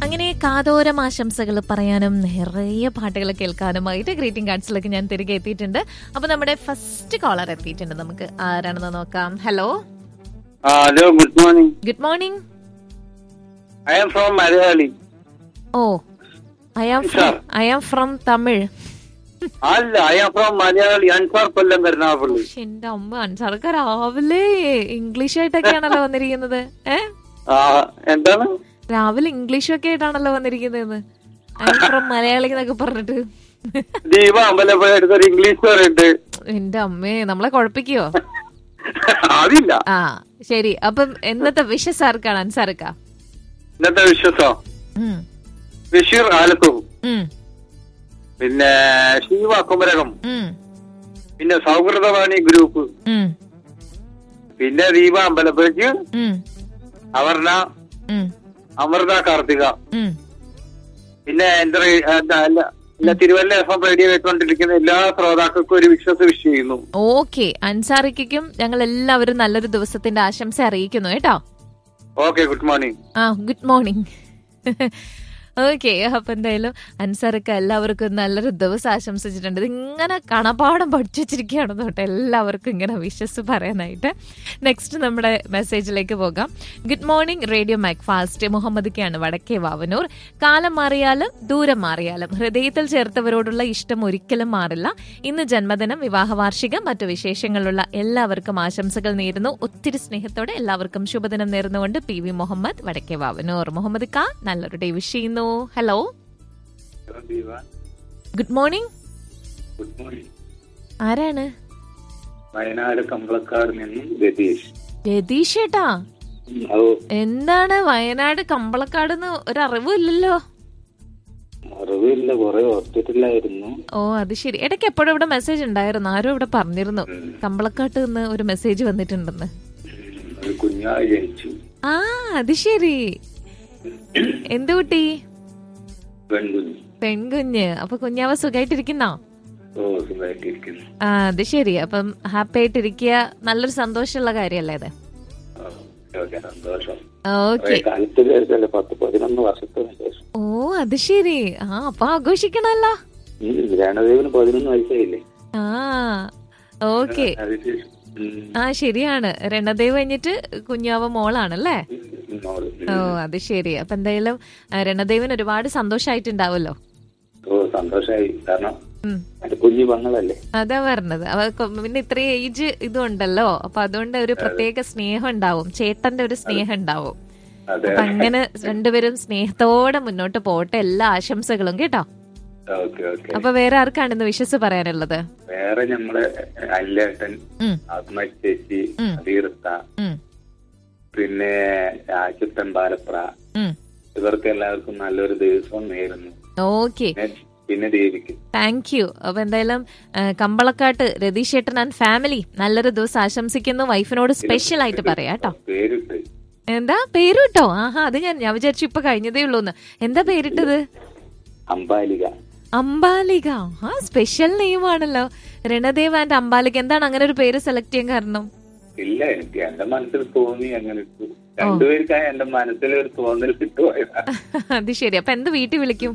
അങ്ങനെ കാതോരം ആശംസകൾ പറയാനും നിറയെ പാട്ടുകൾ കേൾക്കാനുമായിട്ട് ഗ്രീറ്റിംഗ് കാർഡ്സിലേക്ക് ഞാൻ തിരികെ എത്തിയിട്ടുണ്ട് അപ്പൊ നമ്മുടെ ഫസ്റ്റ് കോളർ എത്തിയിട്ടുണ്ട് നമുക്ക് ആരാണെന്ന് നോക്കാം hello hello good morning good morning I'm from Malayali oh I am Sir. I am from Tamil അല്ല I'm from Malayali Ansar Kollam Karunagappally ശ്ശെ, എന്റെ അമ്മ അൻസാർക്ക് രാവിലെ ഇംഗ്ലീഷ് ആയിട്ടൊക്കെയാണല്ലോ വന്നിരിക്കുന്നത് ഏ ആ എന്താണ് രാവിലെ ഇംഗ്ലീഷ് ഒക്കെ ആയിട്ടാണല്ലോ വന്നിരിക്കുന്നത് ഐ ആം ഫ്രം മലയാളി എന്നൊക്കെ പറഞ്ഞിട്ട് ദീപ അമ്പലപ്പുഴ എടുത്തൊരു ഇംഗ്ലീഷ് പറയുന്നുണ്ട് എന്റെ അമ്മേ നമ്മളെ കുഴപ്പിക്കോ അതില്ല ആ ശരി അപ്പം എന്നത്തെ വിഷസ് ആർക്കാണ് അൻസാർക്ക ഇന്നത്തെ വിശ്വസം ഉം, ബഷീർ ആലത്തും ഉം, പിന്നെ ശിവ കുമരകം ഉം, പിന്നെ സൗഹൃദവാണി ഗ്രൂപ്പ് ഉം, പിന്നെ ദീപ അമ്പലപ്പുഴയ്ക്ക് ഉം, അവർണ ഉം, അമൃത കാർത്തിക ഉം. പിന്നെ എന്റെ റേ- എന്താ, അല്ല ഇല്ല തിരുവല്ല എഫ് എം റേഡിയോ കേട്ടുകൊണ്ടിരിക്കുന്ന എല്ലാ ശ്രോതാക്കൾക്കും ഒരു വിശ്വസ് വിഷ് ചെയ്യുന്നു ഓക്കെ അൻസാറിക്കും ഞങ്ങൾ എല്ലാവരും നല്ലൊരു ദിവസത്തിന്റെ ആശംസ അറിയിക്കുന്നു കേട്ടോ okay good morning ah good morning okay അപ്പൊ എന്തായാലും അൻസാറൊക്കെ എല്ലാവർക്കും നല്ലൊരു ദിവസം ആശംസിച്ചിട്ടുണ്ട് ഇത് ഇങ്ങനെ കണപാഠം പഠിച്ചു വെച്ചിരിക്കുകയാണ് തൊട്ട് എല്ലാവർക്കും ഇങ്ങനെ വിശ്വസ് പറയാനായിട്ട് നെക്സ്റ്റ് നമ്മുടെ മെസ്സേജിലേക്ക് പോകാം good morning radio Mac Fast മുഹമ്മദിക്കാണ് വടക്കേ വാവനൂർ കാലം മാറിയാലും ദൂരം മാറിയാലും ഹൃദയത്തിൽ ചേർത്തവരോടുള്ള ഇഷ്ടം ഒരിക്കലും മാറില്ല ഇന്ന് ജന്മദിനം വിവാഹ വാർഷികം മറ്റു വിശേഷങ്ങളുള്ള എല്ലാവർക്കും ആശംസകൾ നേരുന്നു ഒത്തിരി സ്നേഹത്തോടെ എല്ലാവർക്കും ശുഭദിനം നേർന്നുകൊണ്ട് പി വി മുഹമ്മദ് വടക്കേ വാവനൂർ മുഹമ്മദ് ക നല്ലൊരു ഡേ വിഷ് ചെയ്യുന്നു hello good morning good morning ആരാണ് വയനാട് കമ്പളക്കാട് നിന്ന് രതീഷ് രതീഷ് ഏട്ടാ ഓ എന്താണ് വയനാട് കമ്പളക്കാട് ഒരു അറിവില്ലല്ലോ അറിവില്ല കുറെ ഓർത്തിട്ടില്ലായിരുന്നു ഓ അത് ശരി ഇടയ്ക്ക് എപ്പോഴും ഇവിടെ മെസ്സേജ് ഉണ്ടായിരുന്നു ആരോ ഇവിടെ പറഞ്ഞിരുന്നു കമ്പളക്കാട്ട് നിന്ന് ഒരു മെസ്സേജ് വന്നിട്ടുണ്ടെന്ന് ഒരു കുഞ്ഞായി ജനിച്ചു ആ അത് ശരി എന്ത് കുട്ടി പെൺകുഞ്ഞ് പെൺകുഞ്ഞ് അപ്പൊ കുഞ്ഞാവ സുഖമായിട്ടിരിക്കുന്നോ ഓ സുഖമായിട്ടിരിക്കുന്നു ആ അത് ശരി അപ്പം ഹാപ്പി ആയിട്ടിരിക്കുക നല്ലൊരു സന്തോഷമുള്ള കാര്യല്ലേ അത് ഓ, ഓക്കെ സന്തോഷം ഓക്കെ കാലത്ത് ശേഷമല്ലേ പത്ത് പതിനൊന്ന് വർഷത്തിന് ശേഷം ഓ അത് ശരി ആ അപ്പൊ ആഘോഷിക്കണല്ലോ ഉം, രണദേവിന് പതിനൊന്ന് വയസ്സായില്ലേ ആ ഓക്കെ അതിനുശേഷം ഉം, ആ ശരിയാണ് രണദേവ് കഴിഞ്ഞിട്ട് കുഞ്ഞാവ മോളാണല്ലേ ഉം, മോള്. ഉം. ഓ അത് ശരി അപ്പൊ എന്തായാലും ആ, രണദേവിന് ഒരുപാട് സന്തോഷായിട്ടുണ്ടാവല്ലോ ഓ സന്തോഷായി കാരണം ഉം എന്റെ കുഞ്ഞു പങ്ങളല്ലേ അതാ പറഞ്ഞത് അവ കൊ- പിന്നെ ഇത്രയും ഏജ് ഇതുണ്ടല്ലോ അപ്പൊ അതുകൊണ്ട് ഒരു പ്രത്യേക സ്നേഹം ഉണ്ടാവും ചേട്ടന്റെ ഒരു സ്നേഹം ഉണ്ടാവും അതെ അപ്പൊ അങ്ങനെ രണ്ടുപേരും സ്നേഹത്തോടെ മുന്നോട്ട് പോട്ടെ എല്ലാ ആശംസകളും കേട്ടോ ഓക്കെ ഓക്കെ അപ്പൊ വേറെ ആർക്കാണ് ഇന്ന് വിശ്വസ് പറയാനുള്ളത് വേറെ നമ്മളെ അല്ലേട്ടൻ ഉം, ആത്മ ചേച്ചി ഉം. അതീർത്ത ഉം, പിന്നെ രാജത്തൻ പാലപ്ര ഉം. ഇവർക്ക് എല്ലാവർക്കും നല്ലൊരു ദിവസം നേരുന്നു ഓക്കെ പിന്നെ പിന്നെ ദേവിക്ക് താങ്ക് യു അപ്പൊ എന്തായാലും ആ, കമ്പളക്കാട്ട് രതീഷ് ചേട്ടൻ ആൻഡ് ഫാമിലി നല്ലൊരു ദിവസം ആശംസിക്കുന്നു വൈഫിനോട് സ്പെഷ്യൽ ആയിട്ട് പറയാം കേട്ടോ പേരിട്ട് എന്താ പേര് കിട്ടോ ആഹാ അത് ഞാൻ ഞാൻ വിചാരിച്ചു ഇപ്പൊ കഴിഞ്ഞതേ ഉള്ളൂ എന്ന് എന്താ പേരിട്ടത് അമ്പാലിക അംബാലിക ആ സ്പെഷ്യൽ നെയിം ആണല്ലോ രണദേവ് ആൻഡ് അംബാലിക എന്താണ് അങ്ങനെ ഒരു പേര് സെലക്ട് ചെയ്യാൻ കാരണം ഇല്ല എനിക്ക് എന്റെ മനസ്സിൽ തോന്നി അങ്ങനെ ഇട്ടു രണ്ടുപേർക്കായി എന്റെ മനസ്സിൽ ഒരു തോന്നൽ കിട്ടുപോയതാ അത് ശരി അപ്പൊ എന്ത് വീട്ടിൽ വിളിക്കും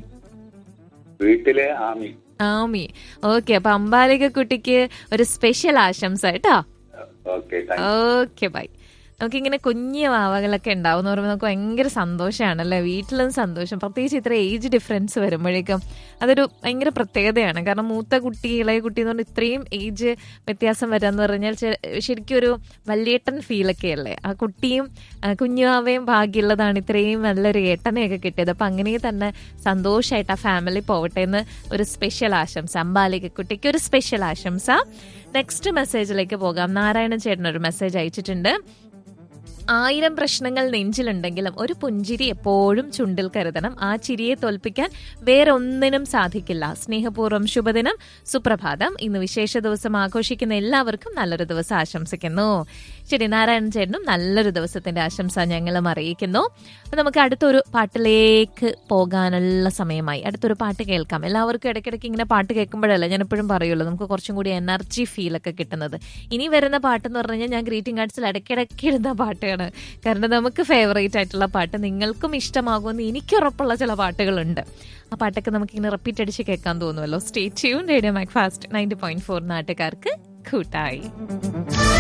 വീട്ടിലെ ആമി ആമി ഓക്കെ അപ്പൊ അംബാലിക കുട്ടിക്ക് ഒരു സ്പെഷ്യൽ ആശംസ കേട്ടോ ഓക്കെ ഓക്കെ ബൈ നമുക്കിങ്ങനെ കുഞ്ഞു വാവകളൊക്കെ ഉണ്ടാവും എന്ന് പറയുമ്പോൾ നമുക്ക് ഭയങ്കര സന്തോഷമാണല്ലേ വീട്ടിലും സന്തോഷം പ്രത്യേകിച്ച് ഇത്ര ഏജ് ഡിഫറൻസ് വരുമ്പോഴേക്കും അതൊരു ഭയങ്കര പ്രത്യേകതയാണ് കാരണം മൂത്ത കുട്ടി ഇളയ കുട്ടി എന്ന് പറഞ്ഞാൽ ഇത്രയും ഏജ് വ്യത്യാസം വരാന്ന് പറഞ്ഞാൽ ചെ- ശരിക്കും ഒരു വല്യേട്ടൻ ഫീലൊക്കെ അല്ലേ ആ കുട്ടിയും ആ, കുഞ്ഞുവാവയും ഭാഗ്യമുള്ളതാണ് ഇത്രയും നല്ലൊരു ഏട്ടനെയൊക്കെ കിട്ടിയത് അപ്പൊ അങ്ങനെ തന്നെ സന്തോഷമായിട്ട് ആ ഫാമിലി പോവട്ടെ എന്ന് ഒരു സ്പെഷ്യൽ ആശംസ അമ്പാലിക കുട്ടിക്ക് ഒരു സ്പെഷ്യൽ ആശംസ നെക്സ്റ്റ് മെസ്സേജിലേക്ക് പോകാം നാരായണൻ ചേട്ടൻ ഒരു മെസ്സേജ് അയച്ചിട്ടുണ്ട് ആയിരം പ്രശ്നങ്ങൾ നെഞ്ചിലുണ്ടെങ്കിലും ഒരു പുഞ്ചിരി എപ്പോഴും ചുണ്ടിൽ കരുതണം ആ ചിരിയെ തോൽപ്പിക്കാൻ വേറൊന്നിനും സാധിക്കില്ല സ്നേഹപൂർവ്വം ശുഭദിനം സുപ്രഭാതം ഇന്ന് വിശേഷ ദിവസം ആഘോഷിക്കുന്ന എല്ലാവർക്കും നല്ലൊരു ദിവസം ആശംസിക്കുന്നു ശരി നാരായണൻ ചേട്ടനും നല്ലൊരു ദിവസത്തിന്റെ ആശംസ ഞങ്ങളും അറിയിക്കുന്നു അപ്പൊ നമുക്ക് അടുത്തൊരു പാട്ടിലേക്ക് പോകാനുള്ള സമയമായി അടുത്തൊരു പാട്ട് കേൾക്കാം എല്ലാവർക്കും ഇടയ്ക്കിടയ്ക്ക് ഇങ്ങനെ പാട്ട് കേൾക്കുമ്പോഴല്ല ഞാൻ എപ്പോഴും പറയുള്ളൂ നമുക്ക് കുറച്ചും കൂടി എനർജി ഫീൽ ഒക്കെ കിട്ടുന്നത് ഇനി വരുന്ന പാട്ട് എന്ന് പറഞ്ഞു കഴിഞ്ഞാൽ ഞാൻ ഗ്രീറ്റിംഗ് കാർഡ്സിൽ ഇടയ്ക്കിടയ്ക്ക് ഇടുന്ന പാട്ടുകൾ പറയാണ് കാരണം നമുക്ക് ഫേവറേറ്റ് ആയിട്ടുള്ള പാട്ട് നിങ്ങൾക്കും ഇഷ്ടമാകുമെന്ന് എനിക്ക് ഉറപ്പുള്ള ചില പാട്ടുകളുണ്ട് ആ പാട്ടൊക്കെ നമുക്ക് ഇങ്ങനെ റിപ്പീറ്റ് അടിച്ച് കേൾക്കാൻ തോന്നുമല്ലോ stay tune radio Mac Fast ninety point four നാട്ടുകാർക്ക് കൂട്ടായി